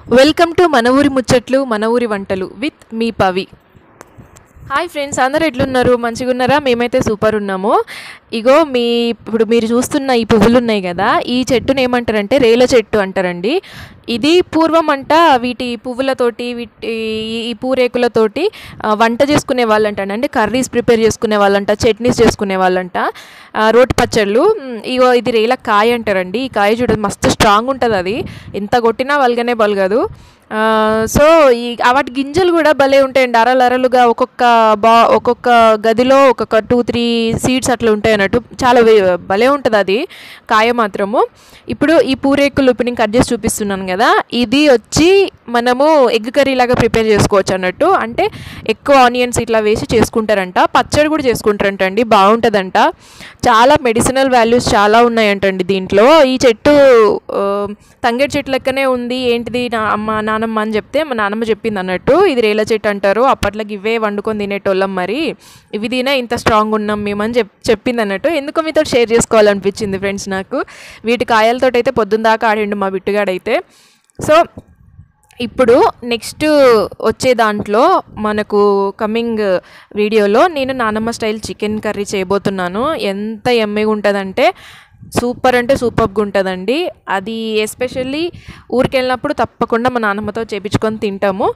Welcome to మన ఊరి ముచ్చట్లు మన ఊరి వంటలు with me Pavi hi friends అందరు ఎట్లున్నారు మంచిగా ఉన్నారా మేమైతే సూపర్ ఉన్నాము ఇగో మీ ఇప్పుడు మీరు చూస్తున్న ఈ పువ్వులు ఉన్నాయి కదా ఈ చెట్టుని ఏమంటారంటే రేల చెట్టు అంటారండి ఇది పూర్వం అంట వీటి పువ్వులతోటి వీటి ఈ- ఈ పూరేకులతోటి ఆ, వంట చేసుకునే వాళ్ళంట అంటే కర్రీస్ ప్రిపేర్ చేసుకునే వాళ్ళంట చట్నీస్ చేసుకునే వాళ్ళంట ఆ, రోటి పచ్చళ్ళు మ్, ఇగో ఇది రేల కాయ అంటారండి ఈ కాయ చూడండి మస్తు స్ట్రాంగ్ ఉంటుంది అది ఎంత కొట్టినా వల్గనే బలగదు ఆ, సో ఈ ఆ వాటి గింజలు కూడా భలే ఉంటాయండి అరలు అరలుగా ఒక్కొక్క బా ఒక్కొక్క గదిలో ఒక్కొక్క టూ త్రీ సీడ్స్ అట్లా ఉంటాయి అన్నట్టు చాలా వే- భలే ఉంటుంది అది కాయ మాత్రము ఇప్పుడు ఈ పూరేకులు ఇప్పుడు నేను కట్ చేసి చూపిస్తున్నాను కదా ఇది వచ్చి మనము ఎగ్ కర్రీ లాగా ప్రిపేర్ చేసుకోవచ్చు అన్నట్టు అంటే ఎక్కువ ఆనియన్స్ ఇట్లా వేసి చేసుకుంటారంట పచ్చడి కూడా చేసుకుంటారంట అండి బాగుంటుందంట చాలా మెడిసినల్ వాల్యూస్ చాలా ఉన్నాయంటండి దీంట్లో ఈ చెట్టు ఆ, తంగేడు చెట్టు లెక్కనే ఉంది ఏంటిది నా అమ్మ నానమ్మ అని చెప్తే మా నానమ్మ చెప్పింది అన్నట్టు ఇది రేల చెట్టు అంటారు అప్పట్లో ఇవే వండుకొని తినేటోళ్ళం మరి ఇవి తినే ఇంత స్ట్రాంగ్ ఉన్నాం మేమని చెప్ చెప్పింది అన్నట్టు ఎందుకో మీతో షేర్ చేసుకోవాలనిపించింది ఫ్రెండ్స్ నాకు వీటి కాయలతో అయితే పొద్దున్న దాకా ఆడిండు మా బిట్టుగాడైతే సో ఇప్పుడు నెక్స్ట్ వచ్చే దాంట్లో మనకు కమింగ్ వీడియోలో నేను నానమ్మ స్టైల్ చికెన్ కర్రీ చేయబోతున్నాను ఎంత ఎమ్మెగా ఉంటుందంటే సూపర్ అంటే సూపర్గా ఉంటుందండి అది ఎస్పెషల్లీ ఊరికి వెళ్ళినప్పుడు తప్పకుండా మా నాన్నమ్మతో చేపించుకొని తింటాము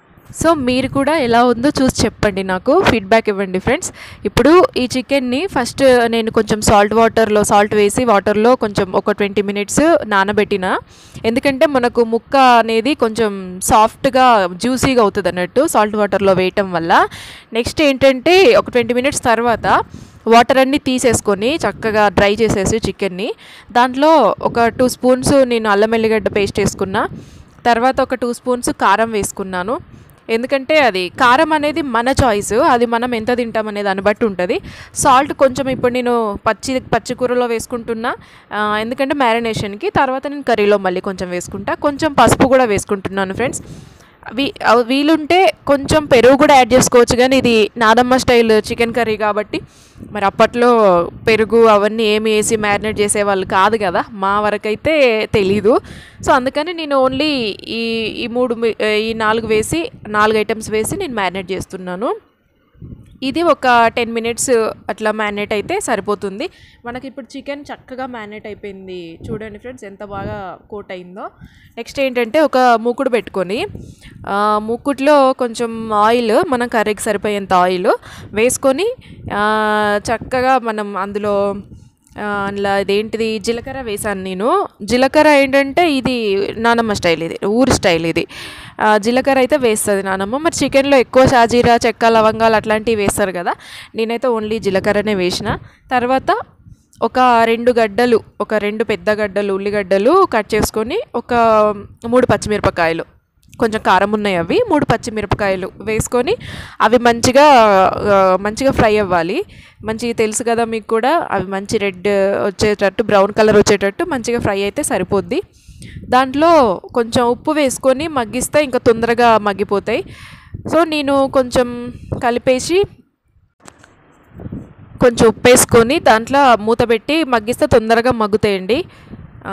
సో మీరు కూడా ఎలా ఉందో చూసి చెప్పండి నాకు ఫీడ్బ్యాక్ ఇవ్వండి ఫ్రెండ్స్ ఇప్పుడు ఈ చికెన్ని ఫస్ట్ నేను కొంచెం సాల్ట్ వాటర్లో సాల్ట్ వేసి వాటర్లో కొంచెం ఒక ట్వంటీ మినిట్స్ నానబెట్టిన ఎందుకంటే మనకు ముక్క అనేది కొంచెం సాఫ్ట్గా జ్యూసీగా అవుతుంది అన్నట్టు సాల్ట్ వాటర్లో వేయటం వల్ల నెక్స్ట్ ఏంటంటే ఒక ట్వంటీ మినిట్స్ తర్వాత వాటర్ అన్నీ తీసేసుకొని చక్కగా డ్రై చేసేసి చికెన్ని దాంట్లో ఒక టూ స్పూన్స్ నేను అల్లం ఎల్లిగడ్డ పేస్ట్ వేసుకున్నా తర్వాత ఒక టూ స్పూన్స్ కారం వేసుకున్నాను ఎందుకంటే అది కారం అనేది మన చాయిస్ అది మనం ఎంత తింటాం అనే దాన్ని బట్టి ఉంటుంది సాల్ట్ కొంచెం ఇప్పుడు నేను పచ్చి పచ్చి కూరలో వేసుకుంటున్నా ఆ, ఎందుకంటే మ్యారినేషన్కి తర్వాత నేను కర్రీలో మళ్ళీ కొంచెం వేసుకుంటా కొంచెం పసుపు కూడా వేసుకుంటున్నాను ఫ్రెండ్స్ వీ అవ్- వీలుంటే కొంచెం పెరుగు కూడా యాడ్ చేసుకోవచ్చు కానీ ఇది నాదమ్మ స్టైల్ చికెన్ కర్రీ కాబట్టి మరి అప్పట్లో పెరుగు అవన్నీ ఏమి వేసి మ్యారినేట్ చేసేవాళ్ళు కాదు కదా మా వరకైతే తెలీదు సో అందుకని నేను ఓన్లీ ఈ ఈ మూడు మి- ఈ నాలుగు వేసి నాలుగు ఐటమ్స్ వేసి నేను మ్యారినేట్ చేస్తున్నాను ఇది ఒక టెన్ మినిట్స్ అట్లా మ్యారినేట్ అయితే సరిపోతుంది మనకి ఇప్పుడు చికెన్ చక్కగా మ్యారినేట్ అయిపోయింది చూడండి ఫ్రెండ్స్ ఎంత బాగా కోట్ అయిందో నెక్స్ట్ ఏంటంటే ఒక మూకుడు పెట్టుకొని ఆ, మూకుడులో కొంచెం ఆయిల్ మనం కర్రీకి సరిపోయేంత ఆయిల్ వేసుకొని ఆ, చక్కగా మనం అందులో ఆ, అందులో ఇదేంటిది జీలకర్ర వేసాను నేను జీలకర్ర ఏంటంటే ఇది నానమ్మ స్టైల్ ఇది ఊరి స్టైల్ ఇది ఆ, జీలకర్ర అయితే వేస్తుంది నానమ్మ మరి చికెన్లో ఎక్కువ షాజీరా చెక్క లవంగాలు అట్లాంటివి వేస్తారు కదా నేనైతే ఓన్లీ జీలకర్రనే వేసిన తర్వాత ఒక రెండు గడ్డలు ఒక రెండు పెద్ద గడ్డలు ఉల్లిగడ్డలు కట్ చేసుకొని ఒక మూడు పచ్చిమిరపకాయలు కొంచెం కారం ఉన్నాయి అవి మూడు పచ్చిమిరపకాయలు వేసుకొని అవి మంచిగా ఆ, మంచిగా ఫ్రై అవ్వాలి మంచిగా తెలుసు కదా మీకు కూడా అవి మంచి రెడ్ వచ్చేటట్టు బ్రౌన్ కలర్ వచ్చేటట్టు మంచిగా ఫ్రై అయితే సరిపోద్ది దాంట్లో కొంచెం ఉప్పు వేసుకొని మగ్గిస్తే ఇంకా తొందరగా మగ్గిపోతాయి సో నేను కొంచెం కలిపేసి కొంచెం ఉప్పు వేసుకొని దాంట్లో మూత పెట్టి మగ్గిస్తే తొందరగా మగ్గుతాయండి ఆ,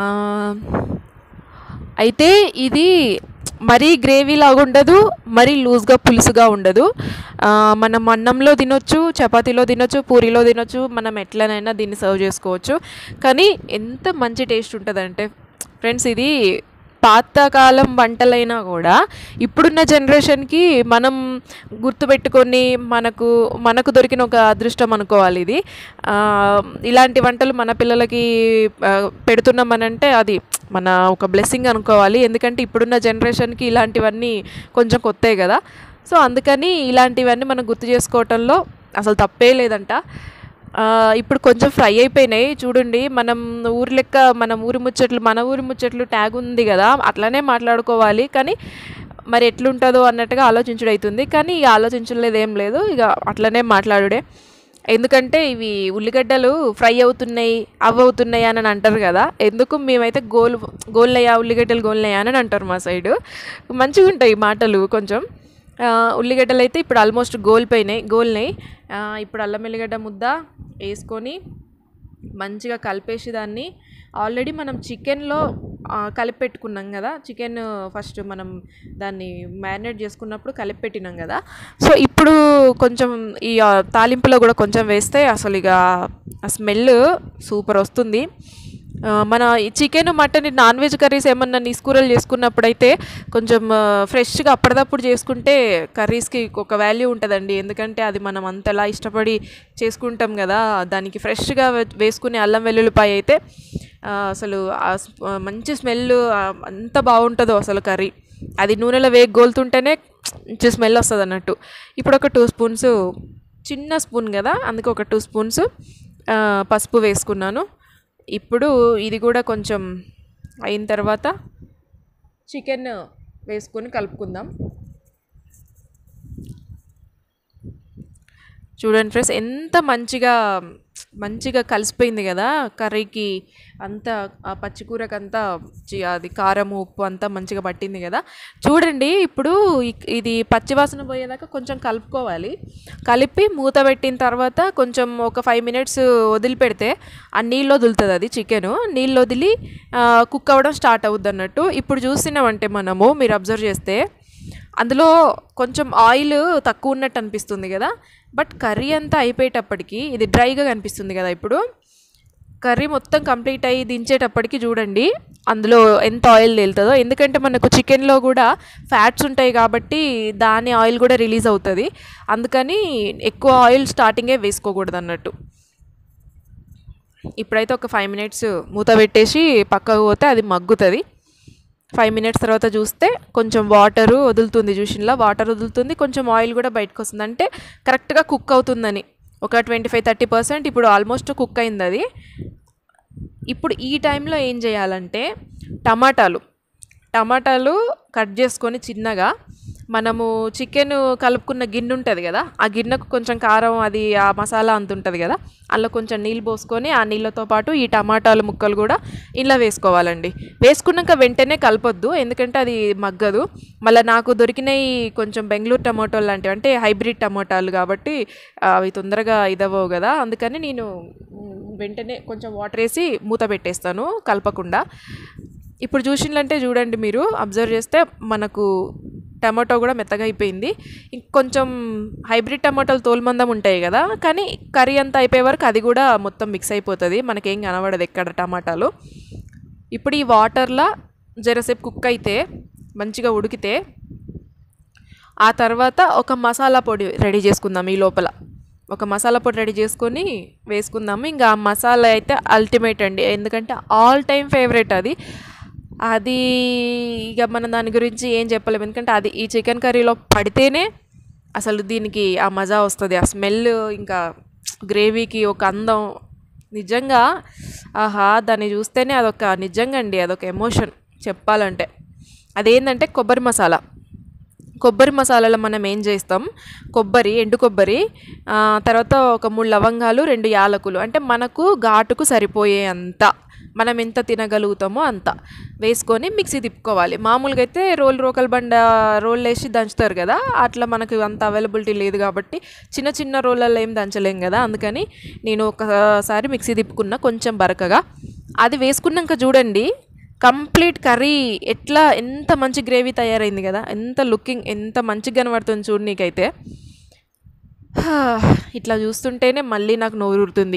అయితే ఇది మరీ గ్రేవీ లాగా ఉండదు మరీ లూజ్గా పులుసుగా ఉండదు ఆ, మనం అన్నంలో తినొచ్చు చపాతీలో తినొచ్చు పూరీలో తినొచ్చు మనం ఎట్లనైనా దీన్ని సర్వ్ చేసుకోవచ్చు కానీ ఎంత మంచి టేస్ట్ ఉంటుందంటే ఫ్రెండ్స్ ఇది పాతకాలం వంటలైనా కూడా ఇప్పుడున్న జనరేషన్కి మనం గుర్తుపెట్టుకొని మనకు మనకు దొరికిన ఒక అదృష్టం అనుకోవాలి ఇది ఆ, ఇలాంటి వంటలు మన పిల్లలకి ఆ, పెడుతున్నామనంటే అది మన ఒక బ్లెస్సింగ్ అనుకోవాలి ఎందుకంటే ఇప్పుడున్న జనరేషన్కి ఇలాంటివన్నీ కొంచెం కొత్తే కదా సో అందుకని ఇలాంటివన్నీ మనం గుర్తు చేసుకోవటంలో అసలు తప్పే లేదంట ఆ, ఇప్పుడు కొంచెం ఫ్రై అయిపోయినాయి చూడండి మనం ఊరి లెక్క మనం ఊరి ముచ్చట్లు మన ఊరి ముచ్చట్లు ట్యాగ్ ఉంది కదా అట్లానే మాట్లాడుకోవాలి కానీ మరి ఎట్లుంటుందో అన్నట్టుగా ఆలోచించుడు అవుతుంది కానీ ఇక ఆలోచించలేదు ఏం లేదు ఇక అట్లనే మాట్లాడుడే ఎందుకంటే ఇవి ఉల్లిగడ్డలు ఫ్రై అవుతున్నాయి అవి అవుతున్నాయి అని అంటారు కదా ఎందుకు మేమైతే గోల్ గోల్నయ్యా ఉల్లిగడ్డలు గోల్నయ్యా అని అంటారు మా సైడు మంచిగా ఉంటాయి ఈ మాటలు కొంచెం ఆ, ఉల్లిగడ్డలు అయితే ఇప్పుడు ఆల్మోస్ట్ గోల్పోయినాయి గోల్నాయి ఆ, ఇప్పుడు అల్లం ఎల్లిగడ్డ ముద్ద వేసుకొని మంచిగా కలిపేసి దాన్ని ఆల్రెడీ మనం చికెన్లో కలిపి పెట్టుకున్నాం కదా చికెన్ ఫస్ట్ మనం దాన్ని మ్యారినేట్ చేసుకున్నప్పుడు కలిపి పెట్టినాం కదా సో ఇప్పుడు కొంచెం ఈ ఆ, తాలింపులో కూడా కొంచెం వేస్తే అసలు ఇక ఆ స్మెల్ సూపర్ వస్తుంది ఆ, మన ఈ chicken mutton non veg curries ఏమన్నా నిస్కూరలు చేసుకున్నప్పుడైతే కొంచెం ఫ్రెష్గా అప్పటిదప్పుడు చేసుకుంటే కర్రీస్కి ఒక వాల్యూ ఉంటుందండి ఎందుకంటే అది మనం అంతలా ఇష్టపడి చేసుకుంటాం కదా దానికి ఫ్రెష్గా వేసుకునే అల్లం వెల్లుల్లిపాయ అయితే ఆ, అసలు ఆ స్- ఆ మంచి స్మెల్ అంత బాగుంటుందో అసలు కర్రీ అది నూనెలో వేగి గోలుతుంటేనే మంచి స్మెల్ వస్తుంది అన్నట్టు ఇప్పుడు ఒక టూ స్పూన్స్ చిన్న స్పూన్ కదా అందుకే ఒక టూ స్పూన్స్ ఆ, పసుపు వేసుకున్నాను ఇప్పుడు ఇది కూడా కొంచెం అయిన తర్వాత చికెన్ వేసుకొని కలుపుకుందాం చూడండి ఫ్రెండ్స్ ఎంత మంచిగా మంచిగా కలిసిపోయింది కదా కర్రీకి అంతా ఆ పచ్చికూరకు అంతా చి- అది కారం ఉప్పు అంతా మంచిగా పట్టింది కదా చూడండి ఇప్పుడు ఇ- ఇది పచ్చివాసన పోయేదాకా కొంచెం కలుపుకోవాలి కలిపి మూత పెట్టిన తర్వాత కొంచెం ఒక ఫైవ్ మినిట్స్ వదిలిపెడితే ఆ నీళ్ళు వదులుతుంది అది చికెన్ నీళ్ళు వదిలి కుక్ అవ్వడం స్టార్ట్ అవుద్ది అన్నట్టు ఇప్పుడు చూస్తున్నామంటే మనము మీరు అబ్జర్వ్ చేస్తే అందులో కొంచెం ఆయిల్ తక్కువ ఉన్నట్టు అనిపిస్తుంది కదా బట్ కర్రీ అంతా అయిపోయేటప్పటికి ఇది డ్రైగా కనిపిస్తుంది కదా ఇప్పుడు కర్రీ మొత్తం కంప్లీట్ అయ్యి దించేటప్పటికి చూడండి అందులో ఎంత ఆయిల్ తేలుతుందో ఎందుకంటే మనకు చికెన్లో కూడా ఫ్యాట్స్ ఉంటాయి కాబట్టి దాని ఆయిల్ కూడా రిలీజ్ అవుతుంది అందుకని ఎక్కువ ఆయిల్ స్టార్టింగే వేసుకోకూడదు అన్నట్టు ఇప్పుడైతే ఒక ఫైవ్ మినిట్స్ మూత పెట్టేసి పక్కకు పోతే అది మగ్గుతుంది ఫైవ్ మినిట్స్ తర్వాత చూస్తే కొంచెం వాటరు వదులుతుంది చూసినలా వాటర్ వదులుతుంది కొంచెం ఆయిల్ కూడా బయటకు వస్తుంది అంటే కరెక్ట్గా కుక్ అవుతుందని ఒక ట్వంటీ ఫైవ్ థర్టీ పర్సెంట్ ఇప్పుడు ఆల్మోస్ట్ కుక్ అయింది అది ఇప్పుడు ఈ టైంలో ఏం చేయాలంటే టమాటాలు టమాటాలు కట్ చేసుకొని చిన్నగా మనము చికెన్ కలుపుకున్న గిన్నె ఉంటుంది కదా ఆ గిన్నెకు కొంచెం కారం అది ఆ మసాలా అంత ఉంటుంది కదా అందులో కొంచెం నీళ్ళు పోసుకొని ఆ నీళ్ళతో పాటు ఈ టమాటాలు ముక్కలు కూడా ఇలా వేసుకోవాలండి వేసుకున్నాక వెంటనే కలపొద్దు ఎందుకంటే అది మగ్గదు మళ్ళీ నాకు దొరికినవి కొంచెం బెంగళూరు టమాటోలు లాంటివి అంటే హైబ్రిడ్ టమాటాలు కాబట్టి ఆ, అవి తొందరగా ఇదవ్వవు కదా అందుకని నేను మ్, వెంటనే కొంచెం వాటర్ వేసి మూత పెట్టేస్తాను కలపకుండా ఇప్పుడు చూసినట్లంటే చూడండి మీరు అబ్జర్వ్ చేస్తే మనకు టమాటో కూడా మెత్తగా అయిపోయింది ఇంకొంచెం హైబ్రిడ్ టమాటోలు తోలుమందం ఉంటాయి కదా కానీ కర్రీ అంతా అయిపోయే వరకు అది కూడా మొత్తం మిక్స్ అయిపోతుంది మనకేం కనబడదు ఎక్కడ టమాటాలు ఇప్పుడు ఈ వాటర్లో జరసేపు కుక్ అయితే మంచిగా ఉడికితే ఆ తర్వాత ఒక మసాలా పొడి రెడీ చేసుకుందాం ఈ లోపల ఒక మసాలా పొడి రెడీ చేసుకొని వేసుకుందాము ఇంకా ఆ మసాలా అయితే అల్టిమేట్ అండి ఎందుకంటే ఆల్ టైమ్ ఫేవరెట్ అది అది ఇక మనం దాని గురించి ఏం చెప్పలేము ఎందుకంటే అది ఈ చికెన్ కర్రీలో పడితేనే అసలు దీనికి ఆ మజా వస్తుంది ఆ స్మెల్ ఇంకా గ్రేవీకి ఒక అందం నిజంగా ఆహా దాన్ని చూస్తేనే అదొక నిజంగా అండి అదొక ఎమోషన్ చెప్పాలంటే అదేంటంటే కొబ్బరి మసాలా కొబ్బరి మసాలాలో మనం ఏం చేస్తాం కొబ్బరి ఎండు కొబ్బరి ఆ, తర్వాత ఒక మూడు లవంగాలు రెండు యాలకులు అంటే మనకు ఘాటుకు సరిపోయే అంత మనం ఎంత తినగలుగుతామో అంత వేసుకొని మిక్సీ తిప్పుకోవాలి మామూలుగా అయితే రోల్ రోకల్ బండ రోల్ వేసి దంచుతారు కదా అట్లా మనకు అంత అవైలబిలిటీ లేదు కాబట్టి చిన్న చిన్న రోళ్ళల్లో ఏం దంచలేం కదా అందుకని నేను ఒకసారి మిక్సీ తిప్పుకున్న కొంచెం బరకగా అది వేసుకున్నాక చూడండి కంప్లీట్ కర్రీ ఎట్లా ఎంత మంచి గ్రేవీ తయారైంది కదా ఎంత లుకింగ్ ఎంత మంచిగా కనబడుతుంది చూడు నీకైతే హా, ఇట్లా చూస్తుంటేనే మళ్ళీ నాకు నోరూరుతుంది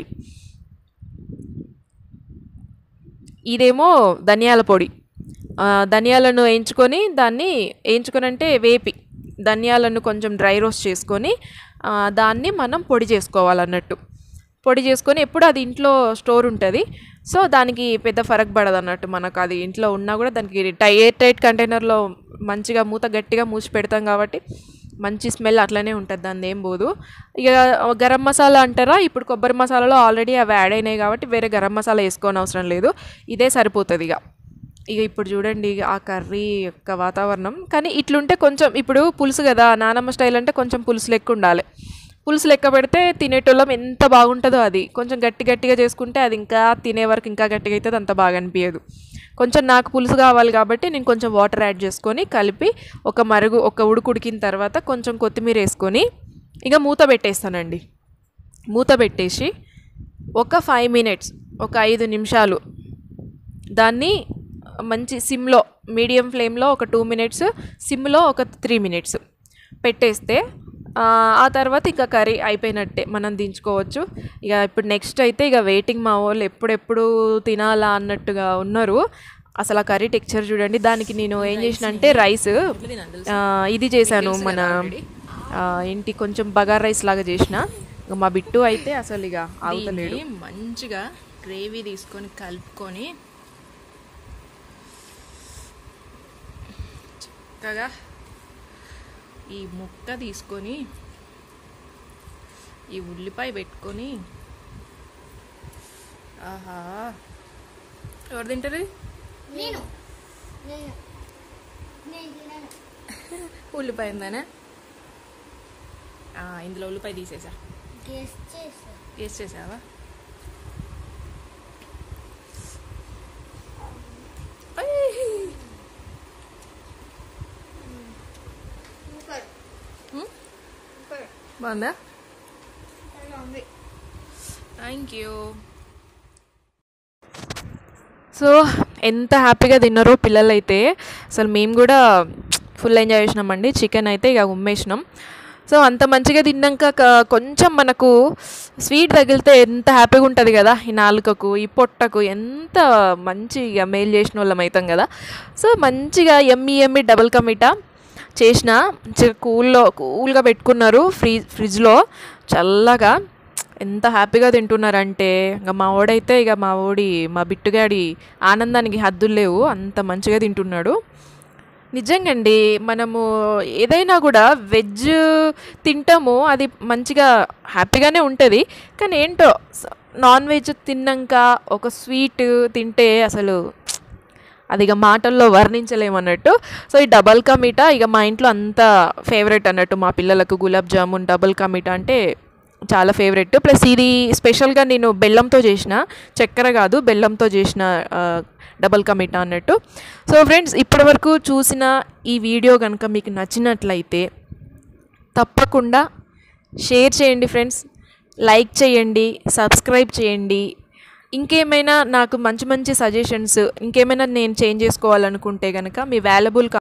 ఇదేమో ధనియాల పొడి ఆ, ధనియాలను వేయించుకొని దాన్ని వేయించుకొని అంటే వేపి ధనియాలను కొంచెం డ్రై రోస్ట్ చేసుకొని ఆ, దాన్ని మనం పొడి చేసుకోవాలన్నట్టు పొడి చేసుకొని ఎప్పుడు అది ఇంట్లో స్టోర్ ఉంటుంది సో దానికి పెద్ద ఫరక్ పడదు అన్నట్టు మనకు అది ఇంట్లో ఉన్నా కూడా దానికి టై ఎయిర్ టైట్ కంటైనర్లో మంచిగా మూత గట్టిగా మూసి పెడతాం కాబట్టి మంచి స్మెల్ అట్లనే ఉంటుంది దాన్ని ఏం పోదు ఇక గరం మసాలా అంటారా ఇప్పుడు కొబ్బరి మసాలాలో ఆల్రెడీ అవి యాడ్ అయినాయి కాబట్టి వేరే గరం మసాలా వేసుకోని అవసరం లేదు ఇదే సరిపోతుంది ఇక ఇక ఇప్పుడు చూడండి ఇక ఆ కర్రీ యొక్క వాతావరణం కానీ ఇట్లుంటే కొంచెం ఇప్పుడు పులుసు కదా నానమ్మ స్టైల్ అంటే కొంచెం పులుసు లెక్క ఉండాలి పులుసు లెక్క పెడితే తినేటోళ్ళం ఎంత బాగుంటుందో అది కొంచెం గట్టి గట్టిగా చేసుకుంటే అది ఇంకా తినే వరకు ఇంకా గట్టిగా అవుతుంది అంత బాగా అనిపించదు కొంచెం నాకు పులుసు కావాలి కాబట్టి నేను కొంచెం వాటర్ యాడ్ చేసుకొని కలిపి ఒక మరుగు ఒక ఉడుకు ఉడికిన తర్వాత కొంచెం కొత్తిమీర వేసుకొని ఇక మూత పెట్టేస్తానండి మూత పెట్టేసి ఒక ఫైవ్ మినిట్స్ ఒక ఐదు నిమిషాలు దాన్ని మంచి సిమ్లో మీడియం ఫ్లేమ్లో ఒక టూ మినిట్స్ సిమ్లో ఒక త్రీ మినిట్స్ పెట్టేస్తే ఆ, ఆ తర్వాత ఇక కర్రీ అయిపోయినట్టే మనం దించుకోవచ్చు ఇక ఇప్పుడు నెక్స్ట్ అయితే ఇక వెయిటింగ్ మా వాళ్ళు ఎప్పుడెప్పుడు తినాలా అన్నట్టుగా ఉన్నారు అసలు ఆ కర్రీ టెక్చర్ చూడండి దానికి నేను ఏం చేసిన అంటే రైస్ ఇది చేశాను మన ఆ, ఏంటి కొంచెం బగార్ రైస్ లాగా చేసిన ఇక మా బిట్టు అయితే అసలు ఇక ఆగుతలేడు దీన్ని మంచిగా గ్రేవీ తీసుకొని కలుపుకొని చక్కగా ఈ ముక్క తీసుకొని ఈ ఉల్లిపాయ పెట్టుకొని ఆహా ఎవరు తింటారు ఇది? నేను నేను నేను తినను ఉల్లిపాయ ఉందానా ఆ, ఇందులో ఉల్లిపాయ తీసేసా గెస్ట్ చేసా వేస్ట్ చేసావా సూపర్ సూపర్ బాగుందా చాలా ఉంది థ్యాంక్ యూ సో ఎంత హ్యాపీగా తిన్నారో పిల్లలైతే అసలు మేము కూడా ఫుల్ ఎంజాయ్ చేసినామండి చికెన్ అయితే ఇక ఉమ్మేసినాం సో అంత మంచిగా తిన్నాక క- కొంచెం మనకు స్వీట్ తగిలితే ఎంత హ్యాపీగా ఉంటుంది కదా ఈ నాలుకకు ఈ పొట్టకు ఎంత మంచిగా మేలు చేసిన వాళ్ళం అవుతాం కదా సో మంచిగా ఎమ్మి ఎమ్మి డబుల్ కమిటా చేసిన మంచిగా కూల్లో కూల్గా పెట్టుకున్నారు ఫ్రీ ఫ్రిడ్జ్లో చల్లగా ఎంత హ్యాపీగా తింటున్నారంటే ఇంకా మా ఓడైతే ఇక మా ఓడి మా బిట్టుగాడి ఆనందానికి హద్దులు లేవు అంత మంచిగా తింటున్నాడు నిజంగా అండి మనము ఏదైనా కూడా వెజ్ తింటాము అది మంచిగా హ్యాపీగానే ఉంటుంది కానీ ఏంటో స- నాన్ వెజ్ తిన్నాక ఒక స్వీట్ తింటే అసలు అది ఇక మాటల్లో వర్ణించలేమన్నట్టు సో ఈ డబల్ కా మీఠా ఇక మా ఇంట్లో అంత ఫేవరెట్ అన్నట్టు మా పిల్లలకు గులాబ్ జామున్ డబల్ కా మీఠా అంటే చాలా ఫేవరెట్ ప్లస్ ఇది స్పెషల్గా నేను బెల్లంతో చేసిన చక్కెర కాదు బెల్లంతో చేసిన ఆ, డబల్ కా మీఠా అన్నట్టు సో ఫ్రెండ్స్ ఇప్పటివరకు చూసిన ఈ వీడియో కనుక మీకు నచ్చినట్లయితే తప్పకుండా షేర్ చేయండి ఫ్రెండ్స్ లైక్ చేయండి సబ్స్క్రైబ్ చేయండి ఇంకేమైనా నాకు మంచి మంచి సజెషన్స్ ఇంకేమైనా నేను చేంజ్ చేసుకోవాలనుకుంటే కనుక మీ వాల్యుబుల్